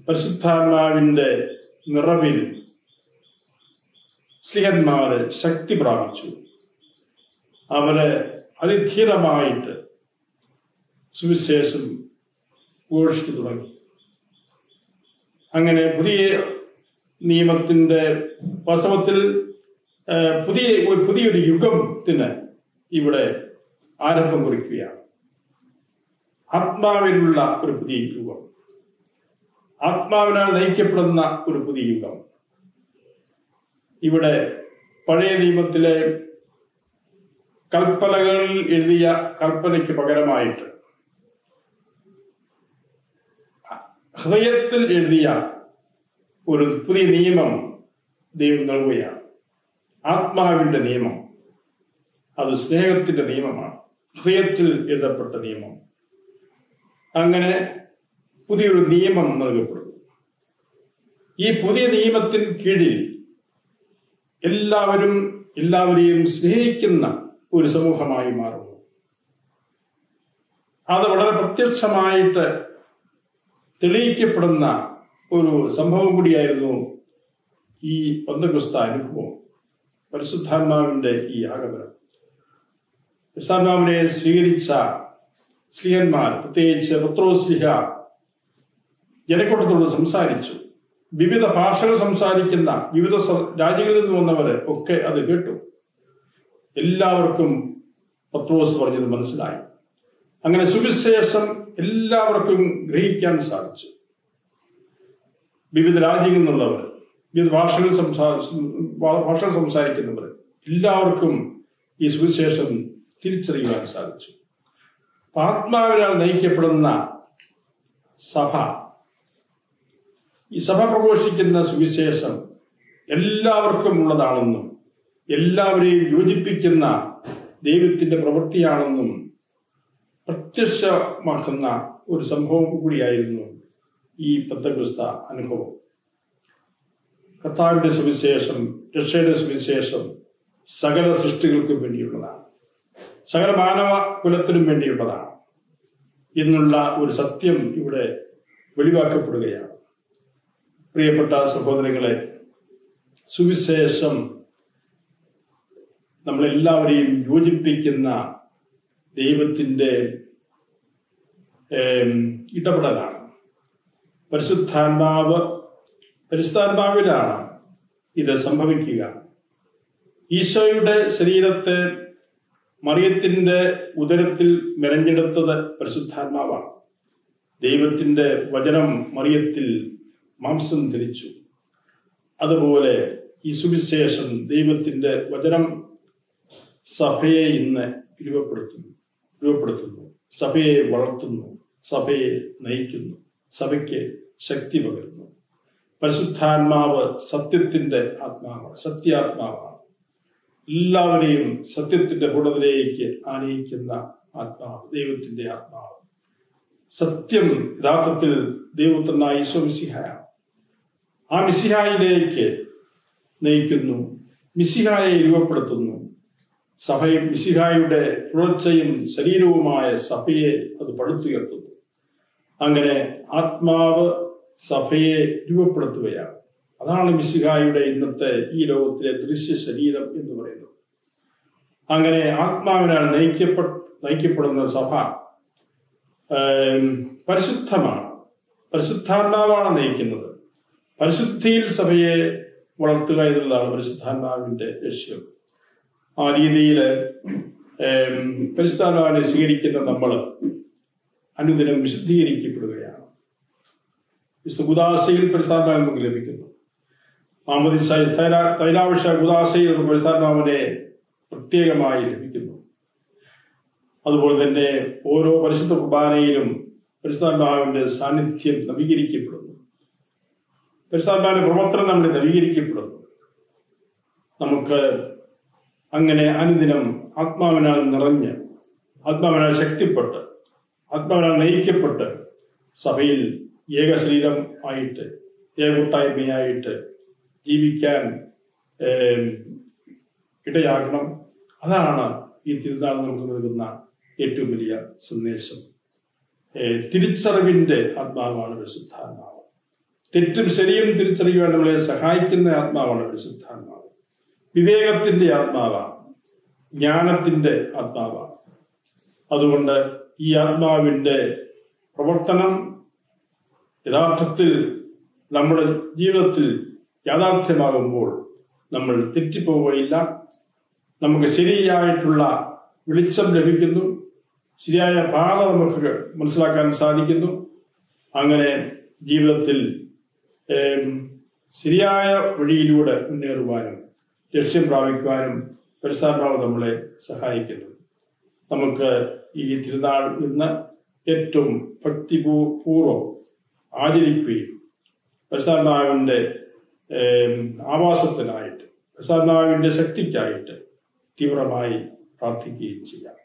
പരിശുദ്ധാത്മാവിന്റെ നിറവിൽ സ്ലിഹന്മാര് ശക്തി പ്രാപിച്ചു അവരെ അതിധീരമായിട്ട് സുവിശേഷം ഘോഷിച്ചു തുടങ്ങി അങ്ങനെ പുതിയ നിയമത്തിന്റെ വാസ്തവത്തിൽ ആ, പുതിയ ഒരു പുതിയൊരു യുഗത്തിന് ഇവിടെ ആരംഭം കുറിക്കുകയാണ് ആത്മാവിലുള്ള ഒരു പുതിയ യുഗം ആത്മാവിനാൽ നയിക്കപ്പെടുന്ന ഒരു പുതിയ യുഗം ഇവിടെ പഴയ നിയമത്തിലെ കൽപ്പനകളിൽ എഴുതിയ കൽപ്പനയ്ക്ക് പകരമായിട്ട് ഹൃദയത്തിൽ എഴുതിയ ഒരു പുതിയ നിയമം ദൈവം നൽകുകയാണ് ആത്മാവിന്റെ നിയമം അത് സ്നേഹത്തിന്റെ നിയമമാണ് ഹൃദയത്തിൽ എഴുതപ്പെട്ട നിയമം അങ്ങനെ പുതിയൊരു നിയമം നൽകപ്പെടുന്നു ഈ പുതിയ നിയമത്തിന് കീഴിൽ എല്ലാവരും എല്ലാവരെയും സ്നേഹിക്കുന്ന ഒരു സമൂഹമായി മാറുന്നു അത് വളരെ പ്രത്യക്ഷമായിട്ട് തെളിയിക്കപ്പെടുന്ന ഒരു സംഭവം കൂടിയായിരുന്നു ഈ പന്തകുസ്ത അനുഭവം പരിശുദ്ധാത്മാവിന്റെ ഈ ആഗമനം പരിശുദ്ധാത്മാവിനെ സ്വീകരിച്ച സ്ലിഹന്മാർ പ്രത്യേകിച്ച് പത്രോസ്ലിഹ ജനക്കൂട്ടത്തോട് സംസാരിച്ചു വിവിധ ഭാഷകൾ സംസാരിക്കുന്ന വിവിധ സ- രാജ്യങ്ങളിൽ നിന്ന് വന്നവര് ഒക്കെ അത് കേട്ടു എല്ലാവർക്കും പത്രോസ് പറഞ്ഞത് മനസ്സിലായി അങ്ങനെ സുവിശേഷം എല്ലാവർക്കും ഗ്രഹിക്കാൻ സാധിച്ചു വിവിധ രാജ്യങ്ങളിൽ നിന്നുള്ളവർ വിവിധ ഭാഷകൾ സംസാ ഭാ- ഭാഷകൾ സംസാരിക്കുന്നവർ എല്ലാവർക്കും ഈ സുവിശേഷം തിരിച്ചറിയുവാൻ സാധിച്ചു അപ്പൊ ആത്മാവിനാൽ നയിക്കപ്പെടുന്ന സഭ ഈ സഭ പ്രഘോഷിക്കുന്ന സുവിശേഷം എല്ലാവർക്കും ഉള്ളതാണെന്നും എല്ലാവരെയും യോജിപ്പിക്കുന്ന ദൈവത്തിന്റെ പ്രവൃത്തിയാണെന്നും പ്രത്യക്ഷമാക്കുന്ന ഒരു സംഭവം കൂടിയായിരുന്നു ഈ പത്തക്രിസ്ത അനുഭവം കർത്താവിന്റെ സുവിശേഷം രക്ഷയുടെ സുവിശേഷം സകല സൃഷ്ടികൾക്കും വേണ്ടിയുള്ളതാണ് സകല മാനവ കുലത്തിനും വേണ്ടിയുള്ളതാണ് എന്നുള്ള ഒരു സത്യം ഇവിടെ വെളിവാക്കപ്പെടുകയാണ് പ്രിയപ്പെട്ട സഹോദരങ്ങളെ സുവിശേഷം നമ്മളെല്ലാവരെയും യോജിപ്പിക്കുന്ന ദൈവത്തിന്റെ ഏം, ഇടപെടലാണ് പരിശുദ്ധാത്മാവ് പരിശുദ്ധാത്മാവിലാണ് ഇത് സംഭവിക്കുക ഈശോയുടെ ശരീരത്തെ മറിയത്തിന്റെ ഉദരത്തിൽ മെനഞ്ഞെടുത്തത് പരിശുദ്ധാത്മാവാണ് ദൈവത്തിന്റെ വചനം മറിയത്തിൽ മാംസം ധരിച്ചു അതുപോലെ ഈ സുവിശേഷം ദൈവത്തിന്റെ വചനം സഭയെ ഇന്ന് രൂപപ്പെടുത്തുന്നു രൂപപ്പെടുത്തുന്നു സഭയെ വളർത്തുന്നു സഭയെ നയിക്കുന്നു സഭയ്ക്ക് ശക്തി പകരുന്നു പരിശുദ്ധാത്മാവ് സത്യത്തിന്റെ ആത്മാവാണ് സത്യാത്മാവാണ് എല്ലാവരെയും സത്യത്തിന്റെ കൂടുതലേക്ക് ആനയിക്കുന്ന ആത്മാവ് ദൈവത്തിന്റെ ആത്മാവ് സത്യം യഥാർത്ഥത്തിൽ ദൈവത്തിനായ ഈശോ മിശിഹായാണ് ആ മിശിഹായിലേക്ക് നയിക്കുന്നു മിശിഹായെ രൂപപ്പെടുത്തുന്നു സഭയെ മിശിഹായുടെ തുടർച്ചയും ശരീരവുമായ സഭയെ അത് പടുത്തുയർത്തുന്നു അങ്ങനെ ആത്മാവ് സഭയെ രൂപപ്പെടുത്തുകയാണ് അതാണ് മിശിഹായുടെ ഇന്നത്തെ ഈ ലോകത്തിലെ ദൃശ്യ ശരീരം എന്ന് പറയുന്നത് അങ്ങനെ ആത്മാവിനാൽ നയിക്കപ്പെ നയിക്കപ്പെടുന്ന സഭ ഏം, പരിശുദ്ധമാണ് പരിശുദ്ധാത്മാവാണ് നയിക്കുന്നത് പരിശുദ്ധിയിൽ സഭയെ വളർത്തുക എന്നുള്ളതാണ് പരിശുദ്ധാത്മാവിന്റെ ലക്ഷ്യം ആ രീതിയിൽ പരിശുദ്ധാത്മാവിനെ സ്വീകരിക്കുന്ന നമ്മൾ അനുദിനം വിശുദ്ധീകരിക്കപ്പെടുകയാണ് വിശുദ്ധ ഗുദാസയിൽ പരിശുദ്ധാത്മാവ് നമുക്ക് ലഭിക്കുന്നു മാമതി തൈലാവിഷ ഗുദാസയിൽ നമുക്ക് പരിശുദ്ധാത്മാവിനെ പ്രത്യേകമായി ലഭിക്കുന്നു അതുപോലെ തന്നെ ഓരോ പരിശുദ്ധ കുർബാനയിലും പരിശുദ്ധാത്മാവിന്റെ സാന്നിധ്യം നവീകരിക്കപ്പെടുന്നു പരിശുദ്ധാത്മാവിന്റെ പ്രവർത്തനം നമ്മുടെ നവീകരിക്കപ്പെടുന്നു നമുക്ക് അങ്ങനെ അനുദിനം ആത്മാവിനാൽ നിറഞ്ഞ് ആത്മാവിനാൽ ശക്തിപ്പെട്ട് ആത്മാവിനാൽ നയിക്കപ്പെട്ട് സഭയിൽ ഏക ശരീരം ആയിട്ട് ഏകൂട്ടായ്മയായിട്ട് ജീവിക്കാൻ ഏം, ഇടയാകണം അതാണ് ഈ തിരുനാൾ നമുക്ക് നൽകുന്ന ഏറ്റവും വലിയ സന്ദേശം ഏ, തിരിച്ചറിവിന്റെ ആത്മാവാണ് പരിശുദ്ധാത്മാവ് തെറ്റും ശരിയും തിരിച്ചറിയുവാൻ നമ്മളെ സഹായിക്കുന്ന ആത്മാവാണ് പരിശുദ്ധാത്മാവ് വിവേകത്തിന്റെ ആത്മാവാണ് ജ്ഞാനത്തിന്റെ ആത്മാവാണ് അതുകൊണ്ട് ഈ ആത്മാവിന്റെ പ്രവർത്തനം യഥാർത്ഥത്തിൽ നമ്മുടെ ജീവിതത്തിൽ യാഥാർത്ഥ്യമാകുമ്പോൾ നമ്മൾ തെറ്റിപ്പോവുകയില്ല നമുക്ക് ശരിയായിട്ടുള്ള വെളിച്ചം ലഭിക്കുന്നു ശരിയായ പാത നമുക്ക് മനസ്സിലാക്കാൻ സാധിക്കുന്നു അങ്ങനെ ജീവിതത്തിൽ ഏം, ശരിയായ വഴിയിലൂടെ മുന്നേറുവാനും ലക്ഷ്യം പ്രാപിക്കുവാനും പരിസ്ഥാത്മാവ് നമ്മളെ സഹായിക്കുന്നു നമുക്ക് ഈ തിരുനാൾ ഇന്ന് ഏറ്റവും ഭക്തിപൂർവ്വം ആചരിക്കുകയും പരിസ്ഥാത്മാവിന്റെ ഏം, ആവാസത്തിനായിട്ട് പരിസ്ഥാത്മാവിന്റെ ശക്തിക്കായിട്ട് തീവ്രമായി പ്രാർത്ഥിക്കുകയും ചെയ്യാം